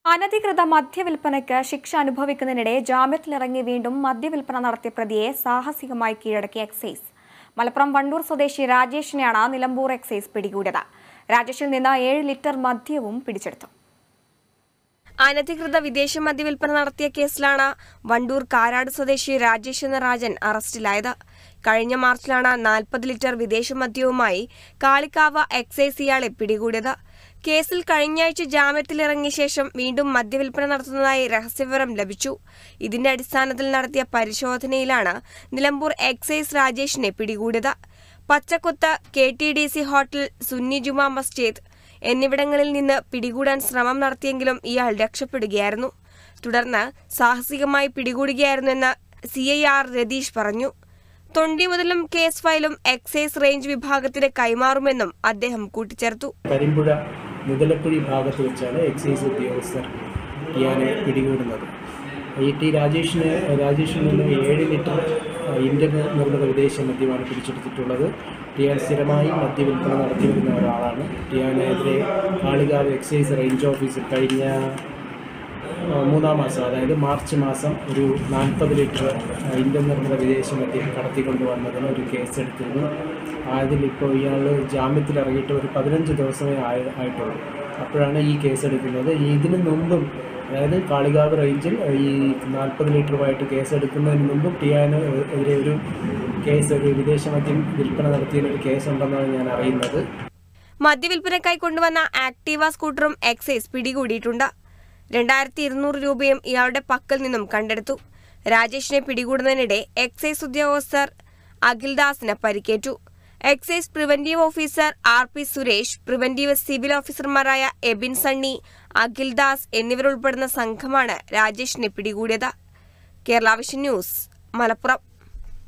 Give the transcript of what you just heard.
അനധികൃത മദ്യവിൽപ്പനയ്ക്ക് ശിക്ഷ അനുഭവിക്കുന്നതിനിടെ ജാമ്യത്തിലിറങ്ങി വീണ്ടും മദ്യവിൽപ്പന നടത്തിയ പ്രതിയെ സാഹസികമായി കീഴടക്കി എക്സൈസ് മലപ്പുറം വണ്ടൂർ സ്വദേശി രാജേഷിനെയാണ് നിലമ്പൂർ എക്സൈസ് പിടികൂടിയത് രാജേഷിൽ നിന്ന് ഏഴ് ലിറ്റർ മദ്യവും പിടിച്ചെടുത്തു അനധികൃത വിദേശ മദ്യവിൽപ്പന നടത്തിയ കേസിലാണ് വണ്ടൂർ കാരാട് സ്വദേശി രാജേഷ് എന്ന രാജൻ അറസ്റ്റിലായത് കഴിഞ്ഞ മാർച്ചിലാണ് നാൽപ്പത് ലിറ്റർ വിദേശ മദ്യവുമായി കാളിക്കാവ് എക്സൈസ് ഇയാളെ പിടികൂടിയത് കേസിൽ കഴിഞ്ഞയാഴ്ച ജാമ്യത്തിലിറങ്ങിയ ശേഷം വീണ്ടും മദ്യവിൽപ്പന നടത്തുന്നതായി രഹസ്യവിവരം ലഭിച്ചു ഇതിന്റെ അടിസ്ഥാനത്തിൽ നടത്തിയ പരിശോധനയിലാണ് നിലമ്പൂർ എക്സൈസ് രാജേഷിനെ പിടികൂടിയത് Pachakkuthu K T D C hotel സുന്നി ജുമാ മസ്ജിദ് എന്നിവിടങ്ങളിൽ നിന്ന് പിടികൂടാൻ ശ്രമം നടത്തിയെങ്കിലും ഇയാൾ രക്ഷപ്പെടുകയായിരുന്നു തുടർന്ന് സാഹസികമായി പിടികൂടുകയായിരുന്നുവെന്ന് സി ഐ ആർ രതീഷ് പറഞ്ഞു തൊണ്ടി മുതലും കേസ് ഫയലും എക്സൈസ് റേഞ്ച് വിഭാഗത്തിന് കൈമാറുമെന്നും അദ്ദേഹം കൂട്ടിച്ചേർത്തു കരിമ്പുഴ മുതലക്കുഴി ഭാഗത്ത് വെച്ചാണ് എക്സൈസ് ഉദ്യോഗസ്ഥർ ഇയാളെ പിടികൂടുന്നത് ഈ ടി രാജേഷിന് രാജേഷിൽ നിന്ന് ഏഴ് ലിറ്റർ ഇന്ത്യൻ നിർമ്മിത വിദേശ മദ്യമാണ് പിടിച്ചെടുത്തിട്ടുള്ളത് ടിയാൻ സ്ഥിരമായി മദ്യവിൽപ്പന നടത്തി വരുന്ന ഒരാളാണ് ടിയാനെതിരെ കാളികാവ് എക്സൈസ് റേഞ്ച് ഓഫീസിൽ കഴിഞ്ഞ ആ, മൂന്നാം മാസം അതായത് മാർച്ച് മാസം ഒരു നാൽപ്പത് ലിറ്റർ ഇന്ത്യൻ നിർമ്മിത വിദേശ മദ്യം കടത്തിക്കൊണ്ടുവന്നതിന് ഒരു കേസ് എടുത്തിരുന്നു അതിലിപ്പോൾ ഇയാൾ ജാമ്യത്തിൽ ഇറങ്ങിയിട്ട് ഒരു പതിനഞ്ച് ദിവസമേ ആയ ആയിട്ടുള്ളൂ അപ്പോഴാണ് ഈ കേസ് എടുക്കുന്നത് ഈ ഇതിന് മുമ്പും അതായത് കാളികാവ് റേഞ്ചിൽ ഈ നാൽപ്പത് ലിറ്ററുമായിട്ട് കേസ് എടുക്കുന്നതിന് മുമ്പും ടിയാന് എതിരെ ഒരു കേസ് ഒരു വിദേശ മദ്യം വിൽപ്പന നടത്തിയതിന് ഒരു കേസ് ഉണ്ടെന്നാണ് ഞാൻ അറിയുന്നത് മദ്യവിൽപ്പനയ്ക്കായി കൊണ്ടുവന്ന ആക്ടീവ സ്കൂട്ടറും എക്സൈസ് പിടികൂടിയിട്ടുണ്ട് രണ്ടായിരത്തി ഇരുന്നൂറ് രൂപയും ഇയാളുടെ പക്കൽ നിന്നും കണ്ടെടുത്തു രാജേഷിനെ പിടികൂടുന്നതിനിടെ എക്സൈസ് ഉദ്യോഗസ്ഥർ അഖിൽദാസിന് പരിക്കേറ്റു excise preventive officer R P Suresh preventive civil ഓഫീസർമാരായ എബിൻ സണ്ണി അഖിൽദാസ് എന്നിവരുൾപ്പെടുന്ന സംഘമാണ് രാജേഷിനെ പിടികൂടിയത് കേരള വിഷൻ ന്യൂസ് മലപ്പുറം